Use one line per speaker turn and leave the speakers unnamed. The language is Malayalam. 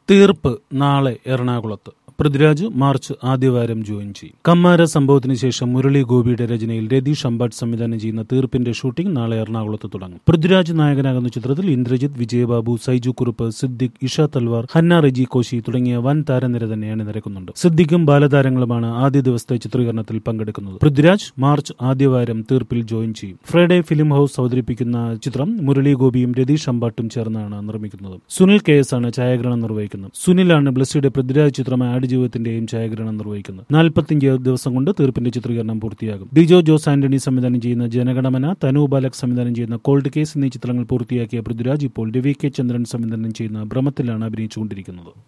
തീർപ്പ് നാളെ എറണാകുളത്ത് പൃഥ്വിരാജ് മാർച്ച് ആദ്യവാരം ജോയിൻ ചെയ്യും കമ്മാര സംഭവത്തിന് ശേഷം മുരളി ഗോപിയുടെ രചനയിൽ രതീഷ് അമ്പാട്ട് സംവിധാനം ചെയ്യുന്ന തീർപ്പിന്റെ ഷൂട്ടിംഗ് നാളെ എറണാകുളത്ത് തുടങ്ങും പൃഥ്വിരാജ് നായകനാകുന്ന ചിത്രത്തിൽ ഇന്ദ്രജിത്ത് വിജയബാബു സൈജു കുറുപ്പ് സിദ്ദിഖ് ഇഷ തൽവാർ ഹന്ന റെജി കോശി തുടങ്ങിയ വൻ താരനിര തന്നെ അണിനിരക്കുന്നുണ്ട് സിദ്ദിഖും ബാലതാരങ്ങളുമാണ് ആദ്യ ദിവസത്തെ ചിത്രീകരണത്തിൽ പങ്കെടുക്കുന്നത് പൃഥ്വിരാജ് മാർച്ച് ആദ്യവാരം തീർപ്പിൽ ജോയിൻ ചെയ്യും ഫ്രൈഡേ ഫിലിം ഹൌസ് അവതരിപ്പിക്കുന്ന ചിത്രം മുരളി ഗോപിയും രതീഷ് അമ്പാട്ടും ചേർന്നാണ് നിർമ്മിക്കുന്നത് സുനിൽ കെ എസ് ആണ് ഛായാഗ്രഹണം നിർവഹിക്കുന്നത് സുനിലാണ് ബ്ലസ്സിയുടെ പൃഥ്വിരാജ് ചിത്രമായ ആടുജീവിതത്തിന്റെയും ഛായാഗ്രഹണം നിർവഹിക്കുന്നത് നാൽപ്പത്തിയഞ്ച് ദിവസം കൊണ്ട് തീർപ്പിന്റെ ചിത്രീകരണം പൂർത്തിയാകും ഡിജോ ജോസ് ആന്റണി സംവിധാനം ചെയ്യുന്ന ജനഗണമന തനു ബാലക് സംവിധാനം ചെയ്യുന്ന കോൾഡ് കേസ് എന്നീ ചിത്രങ്ങൾ പൂർത്തിയാക്കിയ പൃഥ്വിരാജ് ഇപ്പോൾ രവി കെ ചന്ദ്രൻ സംവിധാനം ചെയ്യുന്ന ഭ്രമത്തിലാണ് അഭിനയിച്ചുകൊണ്ടിരിക്കുന്നത്